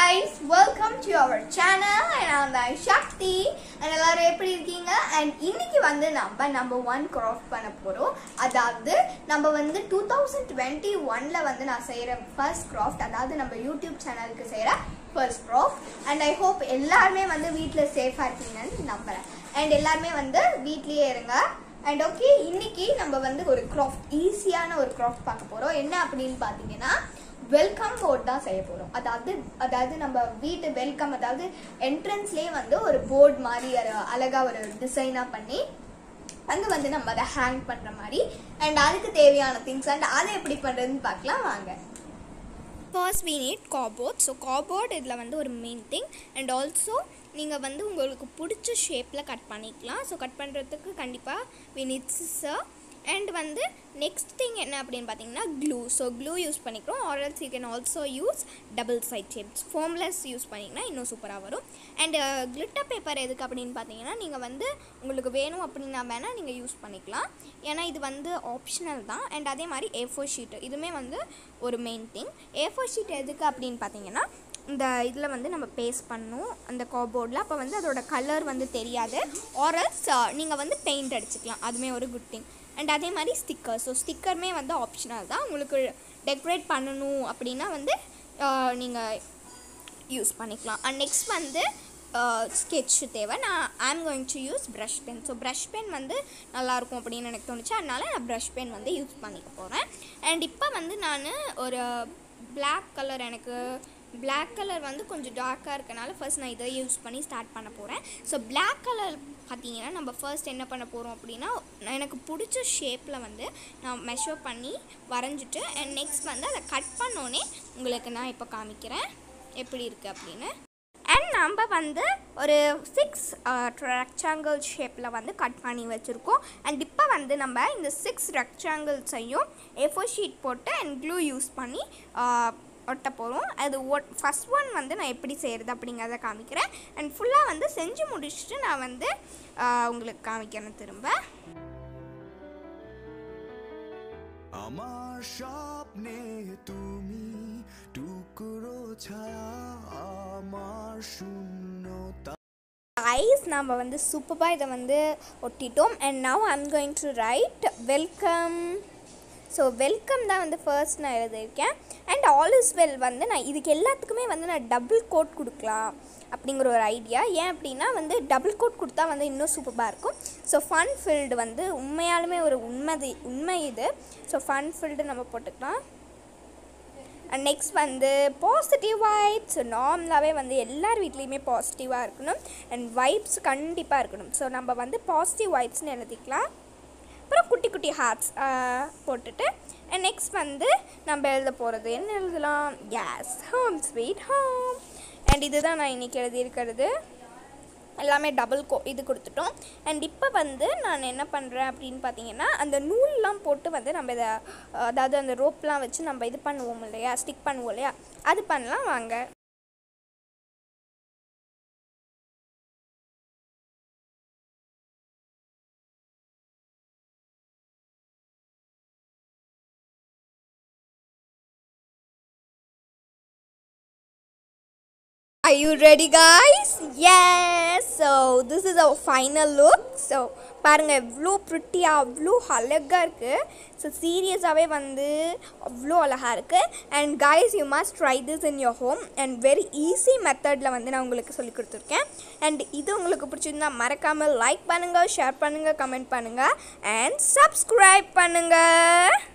guys, welcome to our channel and I'm the Shakti and எல்லாரும் எப்படி இருக்கீங்க and இன்னைக்கு வந்து நம்ம நம்ம ஒன் கிராஃப்ட் பண்ண போறோம் அதாவது நம்ம வந்து டூ தௌசண்ட் டுவெண்ட்டி ஒன்ல வந்து நான் செய்யற ஃபர்ஸ்ட் கிராஃப்ட் அதாவது நம்ம யூடியூப் சேனலுக்கு செய்யற first craft and I hope எல்லாருமே வந்து வீட்டில் சேஃபாக இருக்கீங்கன்னு நம்புறேன் அண்ட் எல்லாருமே வந்து வீட்லயே இருங்க அண்ட் ஓகே இன்னைக்கு நம்ம வந்து ஒரு கிராஃப்ட் ஈஸியான ஒரு கிராஃப்ட் பார்க்க போறோம் என்ன அப்படின்னு பார்த்தீங்கன்னா வெல்கம் போர்ட் தான் செய்ய போறோம் அதாவது அதாவது நம்ம வீட்டு வெல்கம் அதாவது என்ட்ரன்ஸ்லேயே வந்து ஒரு போர்டு மாதிரி ஒரு அழகா ஒரு டிசைனாக பண்ணி அங்கே வந்து நம்ம அதை ஹேங் பண்ணுற மாதிரி அண்ட் அதுக்கு தேவையான திங்ஸ் அண்ட் அதை எப்படி பண்ணுறதுன்னு பார்க்கலாம் வாங்க first we need cardboard so cardboard இதில் வந்து ஒரு மெயின் திங் அண்ட் ஆல்சோ நீங்கள் வந்து உங்களுக்கு பிடிச்ச ஷேப்பில் கட் பண்ணிக்கலாம் ஸோ கட் பண்ணுறதுக்கு கண்டிப்பாக we need scissor அண்ட் வந்து நெக்ஸ்ட் திங் என்ன அப்படின்னு பார்த்தீங்கன்னா க்ளூ ஸோ க்ளூ யூஸ் பண்ணிக்கிறோம் or else you can also use double side shapes foamless use பண்ணிங்கன்னா இன்னும் சூப்பராக வரும் அண்ட் கிளிட்டர் பேப்பர் எதுக்கு அப்படின்னு பார்த்தீங்கன்னா நீங்கள் வந்து உங்களுக்கு வேணும் அப்படின்னா வேணால் நீங்கள் யூஸ் பண்ணிக்கலாம் ஏன்னா இது வந்து ஆப்ஷனல் தான் அண்ட் அதே மாதிரி ஏ ஃபோர் ஷீட்டு இதுவுமே வந்து ஒரு main thing A four sheet எதுக்கு அப்படின்னு பார்த்தீங்கன்னா இந்த இதில் வந்து நம்ம பேஸ்ட் பண்ணணும் அந்த காபோர்டில் அப்போ வந்து அதோட கலர் வந்து தெரியாது ஆரல்ஸ் நீங்கள் வந்து பெயிண்ட் அடிச்சுக்கலாம் அதுவுமே ஒரு குட் திங் அண்ட் அதே மாதிரி ஸ்டிக்கர் ஸோ ஸ்டிக்கருமே வந்து ஆப்ஷனல் தான் உங்களுக்கு டெக்கரேட் பண்ணணும் அப்படின்னா வந்து நீங்கள் யூஸ் பண்ணிக்கலாம் அண்ட் நெக்ஸ்ட் வந்து ஸ்கெட்ச் தேவை நான் I'm going to use brush pen so brush pen வந்து நல்லாயிருக்கும் அப்படின்னு எனக்கு தோணுச்சு அதனால நான் ப்ரஷ் பென் வந்து யூஸ் பண்ணிக்க போகிறேன் அண்ட் இப்போ வந்து நான் ஒரு பிளாக் கலர் எனக்கு பிளாக் கலர் வந்து கொஞ்சம் டார்க்காக இருக்கனால ஃபர்ஸ்ட் நான் இதை யூஸ் பண்ணி ஸ்டார்ட் பண்ண போகிறேன் ஸோ பிளாக் கலர் பார்த்தீங்கன்னா நம்ம ஃபர்ஸ்ட் என்ன பண்ண போகிறோம் அப்படின்னா எனக்கு பிடிச்ச ஷேப்பில் வந்து நான் மெஷர் பண்ணி வரைஞ்சிட்டு அண்ட் நெக்ஸ்ட் வந்து அதை கட் பண்ணோன்னே உங்களுக்கு நான் இப்போ காமிக்கிறேன் எப்படி இருக்குது அப்படின்னு அண்ட் நம்ம வந்து ஒரு சிக்ஸ் ரெக்டாங்கிள் ஷேப்பில் வந்து கட் பண்ணி வச்சுருக்கோம் அண்ட் இப்போ வந்து நம்ம இந்த சிக்ஸ் ரெக்டாங்கிள்ஸையும் ஏஃபோர் ஷீட் போட்டு அண்ட் க்ளூ யூஸ் பண்ணி ஒட்ட போகிறோம் அது ஒட் ஃபஸ்ட் ஒன் வந்து நான் எப்படி செய்கிறது அப்படிங்கிறத காமிக்கிறேன் அண்ட் ஃபுல்லாக வந்து செஞ்சு முடிச்சுட்டு நான் வந்து உங்களுக்கு காமிக்கிறேன் திரும்ப আমার স্বপ্নে তুমি টুকরো ছায়া আমার শূন্যতা ஐஸ் நாம் வந்து சூப்பராக இதை வந்து ஒட்டிட்டோம் and now I'm going to write welcome so welcome தான் வந்து ஃபர்ஸ்ட் நான் எழுதியிருக்கேன் அண்ட் ஆல் இஸ் வெல் வந்து நான் இதுக்கு எல்லாத்துக்குமே வந்து நான் டபுள் கோட் கொடுக்கலாம் அப்படிங்கிற ஒரு ஐடியா ஏன் அப்படின்னா வந்து டபுள் கோட் கொடுத்தா வந்து இன்னும் சூப்பராக இருக்கும் ஸோ ஃபன் ஃபீல்டு வந்து உண்மையாலுமே ஒரு உண்மை உண்மை இது ஸோ ஃபன் ஃபீல்டு நம்ம போட்டுக்கலாம் அண்ட் நெக்ஸ்ட் வந்து பாசிட்டிவ் வைப்ஸ் நார்மலாகவே வந்து எல்லார் வீட்லேயுமே பாசிட்டிவாக இருக்கணும் அண்ட் வைப்ஸ் கண்டிப்பாக இருக்கணும் ஸோ நம்ம வந்து பாசிட்டிவ் வைப்ஸ்னு எழுதிக்கலாம் அப்புறம் குட்டி குட்டி ஹார்ட்ஸ் போட்டுட்டு அண்ட் நெக்ஸ்ட் வந்து நம்ம எழுத போகிறது என்ன எழுதலாம் கேஸ் ஹோம் ஸ்வீட் ஹோம் அண்ட் இதுதான் நான் இன்றைக்கி எழுதியிருக்கிறது எல்லாமே டபுள் கோ இது கொடுத்துட்டோம் அண்ட் இப்போ வந்து நான் என்ன பண்ணுறேன் அப்படின்னு பார்த்தீங்கன்னா அந்த நூல்லாம் போட்டு வந்து நம்ம இதை அதாவது அந்த ரோப்லாம் வச்சு நம்ம இது பண்ணுவோம் இல்லையா ஸ்டிக் பண்ணுவோம் இல்லையா அது பண்ணலாம் வாங்க Are you ready guys? Yes! So this is our final look. So பாருங்கள் எவ்வளோ ப்ரிட்டியாக அவ்வளோ அழகாக இருக்குது ஸோ சீரியஸாகவே வந்து அவ்வளோ அழகாக இருக்குது and guys you must try this in your home and very easy மெத்தடில் வந்து நான் உங்களுக்கு சொல்லி கொடுத்துருக்கேன் அண்ட் இது உங்களுக்கு பிடிச்சிருந்தா மறக்காமல் லைக் பண்ணுங்கள் ஷேர் பண்ணுங்கள் கமெண்ட் பண்ணுங்கள் அண்ட் சப்ஸ்கிரைப் பண்ணுங்கள்